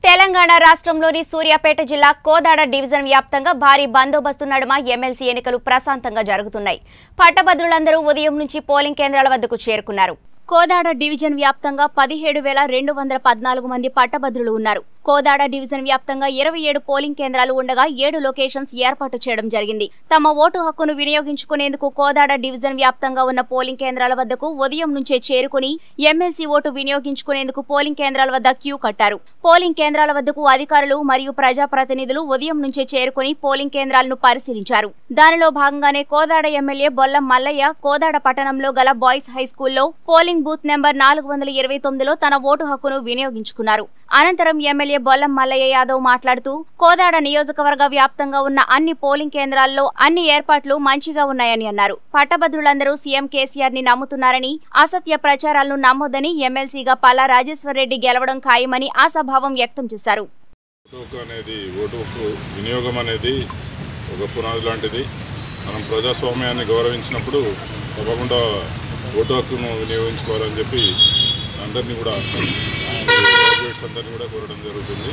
తెలంగాణ రాష్ట్రంలోని సూర్యాపేట జిల్లా కోదాడ డివిజన్ వ్యాప్తంగా భారీ బందోబస్తు నడుమ ఎమ్మెల్సీ ఎన్నికలు ప్రశాంతంగా జరుగుతున్నాయి పట్టభద్రులందరూ ఉదయం నుంచి పోలింగ్ కేంద్రాల వద్దకు చేరుకున్నారు కోదాడ డివిజన్ వ్యాప్తంగా పదిహేడు వేల రెండు వందల పద్నాలుగు మంది పట్టభద్రులు ఉన్నారు కోదాడ డివిజన్ వ్యాప్తంగా ఇరవై ఏడు పోలింగ్ కేంద్రాలు ఉండగా ఏడు లొకేషన్స్ ఏర్పాటు చేయడం జరిగింది తమ ఓటు హక్కును వినియోగించుకునేందుకు కోదాడ డివిజన్ వ్యాప్తంగా ఉన్న పోలింగ్ కేంద్రాల వద్దకు ఉదయం నుంచే చేరుకుని ఎమ్మెల్సీ ఓటు వినియోగించుకునేందుకు పోలింగ్ కేంద్రాల వద్ద క్యూ కట్టారు పోలింగ్ కేంద్రాల వద్దకు అధికారులు మరియు ప్రజాప్రతినిధులు ఉదయం నుంచే చేరుకుని పోలింగ్ కేంద్రాలను పరిశీలించారు దానిలో భాగంగానే కోదాడ ఎమ్మెల్యే బొల్లం మల్లయ్య కోదాడ పట్టణంలో గల బాయ్స్ హై స్కూల్లో పోలింగ్ బూత్ నెంబర్ నాలుగు వందల ఇరవై తొమ్మిదిలో తన ఓటు హక్కును వినియోగించుకున్నారు అనంతరం ఎమ్మెల్యే బొల్లం మల్లయ్య యాదవ్ మాట్లాడుతూ కోదాడ నియోజకవర్గ వ్యాప్తంగా ఉన్న అన్ని పోలింగ్ కేంద్రాల్లో అన్ని ఏర్పాట్లు మంచిగా ఉన్నాయని అన్నారు పట్టభద్రులందరూ సీఎం కేసీఆర్ ని నమ్ముతున్నారని అసత్య ప్రచారాలను నమ్మొద్దని ఎమ్మెల్సీగా పల్లా రాజేశ్వరరెడ్డి గెలవడం ఖాయమని ఆశాభావం వ్యక్తం చేశారు ఓటు హక్కు అనేది ఓటు హక్కు వినియోగం అనేది ఒక పునాది లాంటిది మనం ప్రజాస్వామ్యాన్ని గౌరవించినప్పుడు తప్పకుండా ఓటు హక్కును వినియోగించుకోవాలని చెప్పి అందరినీ కూడా గ్రాడ్యుయేట్స్ అందరినీ కూడా కోరడం జరుగుతుంది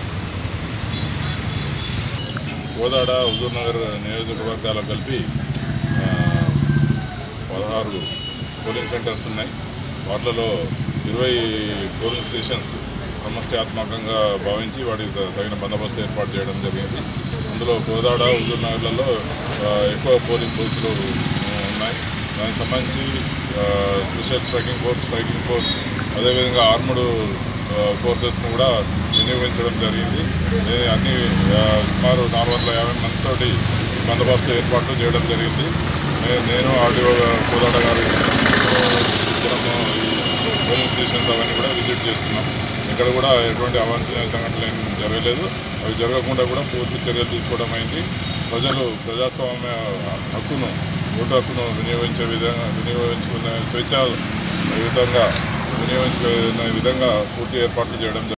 కోదాడ హుజూర్ నగర్ నియోజకవర్గాలకు కలిపి ఆ, పదహారు పోలింగ్ సెంటర్స్ ఉన్నాయి వాటిలో ఇరవై పోలింగ్ స్టేషన్స్ సమస్యాత్మకంగా భావించి వాటికి త- తగిన బందోబస్తు ఏర్పాటు చేయడం జరిగింది అందులో కోదాడ హుజూర్ నగర్లలో ఆ, ఎక్కువ పోలింగ్ బూత్లు ఆ, ఉన్నాయి దానికి సంబంధించి ఆ, special striking force striking force అదేవిధంగా ఆర్ముడు ఫోర్సెస్ను కూడా వినియోగించడం జరిగింది నేను అన్ని ఆ, సుమారు నాలుగు వందల యాభై మందితోటి బందోబస్తు ఏర్పాట్లు చేయడం జరిగింది నే- నేను ఆర్డీఓ కోదాడ గారు ఇద్దరము ఈ పోలింగ్ స్టేషన్స్ అవన్నీ కూడా విజిట్ చేస్తున్నాం ఇక్కడ కూడా ఎటువంటి అవాంఛనీయ సంఘటనలు ఏం జరగలేదు అవి జరగకుండా కూడా పూర్తి చర్యలు తీసుకోవడం అయింది ప్రజలు ప్రజాస్వామ్య హక్కును ఓటు హక్కును వినియోగించే విధంగా వినియోగించుకునే స్వేచ్ఛ విధంగా వినియోగించుకునే విధంగా పూర్తి ఏర్పాట్లు చేయడం జరిగింది.